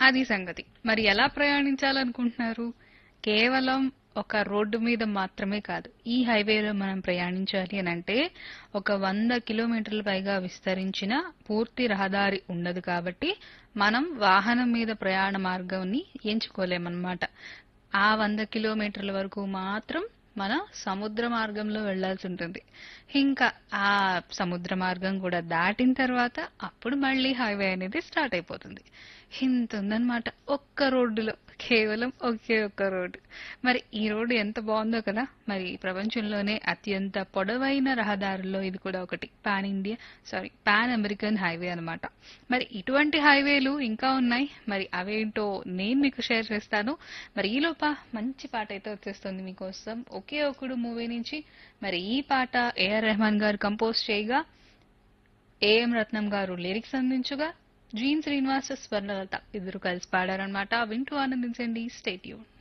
అది సంగతి మరి ఎలా ప్రయాణించాలనుకుంటున్నారు కేవలం ఒక రోడ్డు మీద మాత్రమే కాదు ఈ హైవేలో మనం ప్రయాణించాలి అని అంటే ఒక వంద కిలోమీటర్ల పైగా విస్తరించిన పూర్తి రహదారి ఉండదు కాబట్టి మనం వాహనం మీద ప్రయాణ మార్గాన్ని ఎంచుకోలేమన్నమాట ఆ వంద కిలోమీటర్ల వరకు మాత్రం మన సముద్ర మార్గంలో వెళ్లాల్సి ఉంటుంది ఇంకా ఆ సముద్ర మార్గం కూడా దాటిన తర్వాత అప్పుడు మళ్ళీ హైవే అనేది స్టార్ట్ అయిపోతుంది ఇంత ఉందన్నమాట ఒక్క రోడ్డులో కేవలం ఒకే ఒక్క రోడ్డు మరి ఈ రోడ్డు ఎంత బాగుందో కదా మరి ప్రపంచంలోనే అత్యంత పొడవైన రహదారుల్లో ఇది కూడా ఒకటి pan India sorry pan American highway అన్నమాట మరి ఇటువంటి హైవేలు ఇంకా ఉన్నాయి మరి అవేంటో నేను మీకు షేర్ చేస్తాను మరి ఈలోప మంచి పాట అయితే వచ్చేస్తుంది మీకోసం ఒకే ఒకడు మూవీ నుంచి మరి ఈ పాట ఏఆర్ రెహమాన్ గారు కంపోజ్ చేయగా ఏఎం రత్నం గారు లిరిక్స్ అందించగా జీన్ శ్రీనివాస స్వర్ణలత ఇద్దరు కలిసి పాడారనమాట వింటూ ఆనందించండి స్టేట్యూన్